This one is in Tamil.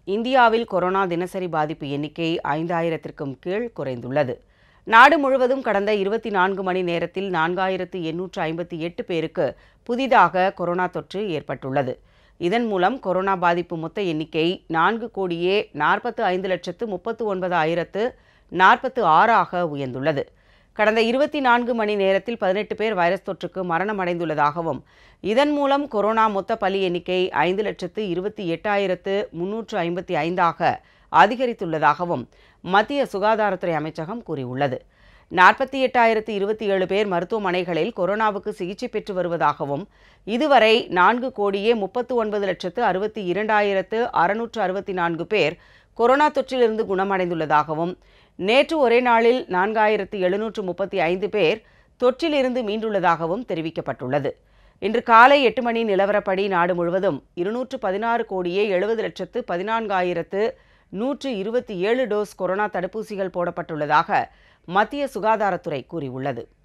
இந்தியாவில் கொரோனா தினசரி பாதிப்பு எண்ணிக்கை ஐந்தாயிரத்திற்கும் கீழ் குறைந்துள்ளது நாடு முழுவதும் கடந்த இருபத்தி நான்கு மணி நேரத்தில் நான்காயிரத்து எண்ணூற்று ஐம்பத்தி எட்டு பேருக்கு புதிதாக கொரோனா தொற்று ஏற்பட்டுள்ளது இதன் மூலம் கொரோனா பாதிப்பு மொத்த எண்ணிக்கை நான்கு கோடியே நாற்பத்து ஐந்து லட்சத்து முப்பத்து ஒன்பது ஆயிரத்து நாற்பத்து ஆறாக உயர்ந்துள்ளது கடந்த இருபத்தி நான்கு மணி நேரத்தில் பதினெட்டு பேர் வைரஸ் தொற்றுக்கு மரணமடைந்துள்ளதாகவும் இதன் மூலம் கொரோனா மொத்த பலி எண்ணிக்கை ஐந்து லட்சத்து இருபத்தி எட்டாயிரத்து முன்னூற்று ஐம்பத்தி ஐந்தாக அதிகரித்துள்ளதாகவும் மத்திய சுகாதாரத்துறை அமைச்சகம் கூறியுள்ளது நாற்பத்தி எட்டாயிரத்து இருபத்தி ஏழு பேர் மருத்துவமனைகளில் கொரோனாவுக்கு சிகிச்சை பெற்று வருவதாகவும் இதுவரை நான்கு கோடியே முப்பத்து ஒன்பது லட்சத்து அறுபத்தி இரண்டாயிரத்து அறுநூற்று அறுபத்தி நான்கு பேர் கொரோனா தொற்றிலிருந்து குணமடைந்துள்ளதாகவும் நேற்று ஒரே நாளில் நான்காயிரத்து எழுநூற்று முப்பத்தி ஐந்து பேர் தொற்றிலிருந்து மீண்டுள்ளதாகவும் தெரிவிக்கப்பட்டுள்ளது இன்று காலை எட்டு மணி நிலவரப்படி நாடு முழுவதும் இருநூற்று பதினாறு கோடியே எழுபது லட்சத்து பதினான்காயிரத்து நூற்று இருபத்தி ஏழு டோஸ் கொரோனா தடுப்பூசிகள் போடப்பட்டுள்ளதாக மத்திய சுகாதாரத்துறை கூறியுள்ளது